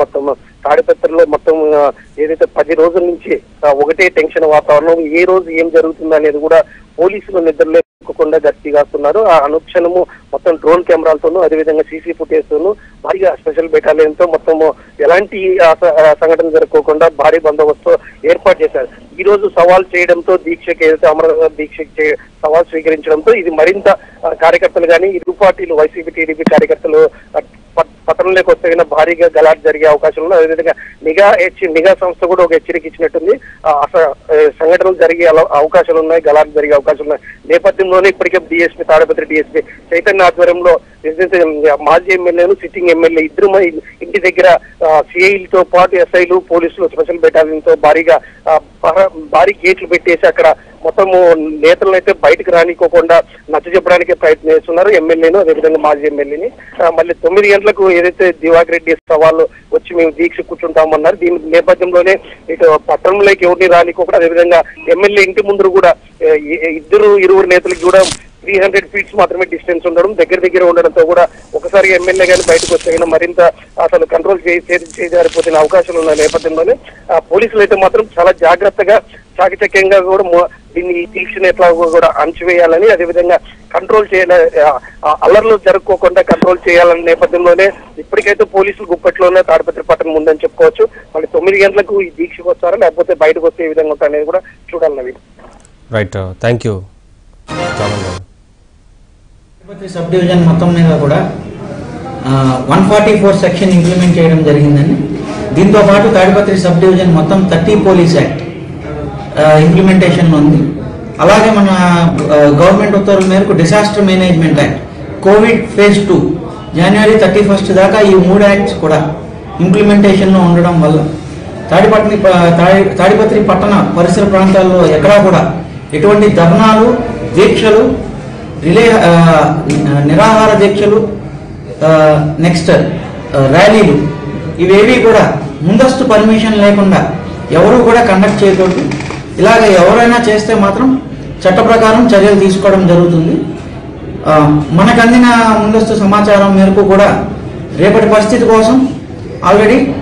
మొత్తం తాడిపత్రిలో మొత్తం ఆ, ఏదైతే పది రోజుల నుంచి ఆ, ఒకటే టెన్షన్ వాతావరణం ఏ రోజు ఏం జరుగుతుంది అనేది కూడా పోలీసులు నిద్రలేకుండా గస్తీ కాస్తున్నారు ఆ అనుక్షణము మొత్తం డ్రోన్ కెమెరాలతోనూ అదేవిధంగా సీసీ ఫుటేజ్ తోనూ భారీగా స్పెషల్ బెటాలియన్ తో మొత్తము ఎలాంటి ఆ స- ఆ సంఘటన జరగకోకుండా భారీ బందోబస్తు ఏర్పాటు చేశారు ఈ రోజు సవాల్ చేయడంతో దీక్షకి ఏదైతే అమరనాథ్ దీక్షకి చే- సవాల్ స్వీకరించడంతో ఇది మరింత ఆ, కార్యకర్తలు కానీ ఇరు పార్టీలు వైసీపీ టీడీపీ కార్యకర్తలు ఆ, ప- పట్టణంలోకి వస్తే కనుక భారీగా గలాట్ జరిగే అవకాశం ఉంది అదేవిధంగా నిఘా హెచ్చ నిఘా సంస్థ కూడా ఒక హెచ్చరిక ఇచ్చినట్టుంది ఆ, అస- ఆ, సంఘటనలు జరిగే అల- అవకాశాలు ఉన్నాయి గలాట్ జరిగే అవకాశాలు ఉన్నాయి నేపథ్యంలోనే ఇప్పటికే డిఎస్పీ తాడపత్రి డిఎస్పీ చైతన్య ఆధ్వర్యంలో ఏదైతే మాజీ ఎమ్మెల్యేలు సిట్టింగ్ ఎమ్మెల్యే ఇద్దరు మ- ఇంటి దగ్గర సిఐలతో పాటు ఎస్ఐలు పోలీసులు స్పెషల్ బెటాలియన్ తో భారీగా ఆ, పహ- భారీ గేట్లు పెట్టేసి అక్కడ మొత్తము నేతలను అయితే బయటకు రానికోకుండా నచ్చ చెప్పడానికి ప్రయత్నం చేస్తున్నారు ఎమ్మెల్యేను అదేవిధంగా మాజీ ఎమ్మెల్యేని ఆ, మళ్ళీ తొమ్మిది గంటలకు ఏదైతే దివాకర్ రెడ్డి సవాళ్ళు వచ్చి మేము దీక్ష కూర్చుంటామన్నారు దీని నేపథ్యంలోనే ఇటు పట్టణంలోకి ఎవరిని రానికోకుండా అదేవిధంగా ఎమ్మెల్యే ఇంటి ముందు కూడా ఏ, ఏ- ఇద్దరు ఇరువురు నేతలకు కూడా త్రీ హండ్రెడ్ ఫీట్స్ మాత్రమే డిస్టెన్స్ ఉండడం దగ్గర దగ్గర ఉండడంతో కూడా ఒకసారి ఎమ్మెల్యే గాని బయటకు వస్తే కనుక మరింత అసలు కంట్రోల్ చేయజారిపోతున్న అవకాశాలు ఉన్న నేపథ్యంలోనే ఆ, పోలీసులు అయితే మాత్రం చాలా జాగ్రత్తగా చాకచక్యంగా కూడా మో- దీన్ని ఈ దీక్షను ఎట్లా కూడా అణచివేయాలని అదేవిధంగా కంట్రోల్ చేయాల ఆ, ఆ అల్లర్లు జరుపుకోకుండా కంట్రోల్ చేయాలనే నేపథ్యంలోనే ఇప్పటికైతే పోలీసులు గుప్పట్లోనే తాడిపత్రి పట్టణం ఉందని చెప్పుకోవచ్చు మళ్ళీ తొమ్మిది గంటలకు ఈ దీక్షకు వస్తారా లేకపోతే బయటకు వస్తే ఏ విధంగా ఉంటారు అనేది కూడా చూడాలి Naveen right thank you Chaman గారు తిరుపతి సబ్ డివిజన్ మొత్తం మీద కూడా one forty four section implement చేయడం జరిగిందని దీంతో పాటు తాడిపత్రి సబ్ డివిజన్ మొత్తం థర్టీ పోలీస్ యాక్ట్ ఇంప్లిమెంటేషన్ ఉంది అలాగే మన గవర్నమెంట్ ఉత్తర్వుల మేరకు disaster management act Covid phase two జనవరి థర్టీ ఫస్ట్ దాకా ఈ మూడు యాక్ట్స్ కూడా ఇంప్లిమెంటేషన్లో ఉండడం వల్ల తాడిపత్రి ప- తాడి తాడిపత్రి పట్టణ పరిసర ప్రాంతాల్లో ఎక్కడా కూడా ఎటువంటి ధర్నాలు దీక్షలు రిలే ఆ, నిరాహార దీక్షలు నెక్స్ట్ ర్యాలీలు ఇవేవి కూడా ముందస్తు పర్మిషన్ లేకుండా ఎవరు కూడా కండక్ట్ చేయకూడదు ఇలాగ ఎవరైనా చేస్తే మాత్రం చట్ట ప్రకారం చర్యలు తీసుకోవడం జరుగుతుంది ఆ, మనకు అందిన ముందస్తు సమాచారం మేరకు కూడా రేపటి పరిస్థితి కోసం ఆల్రెడీ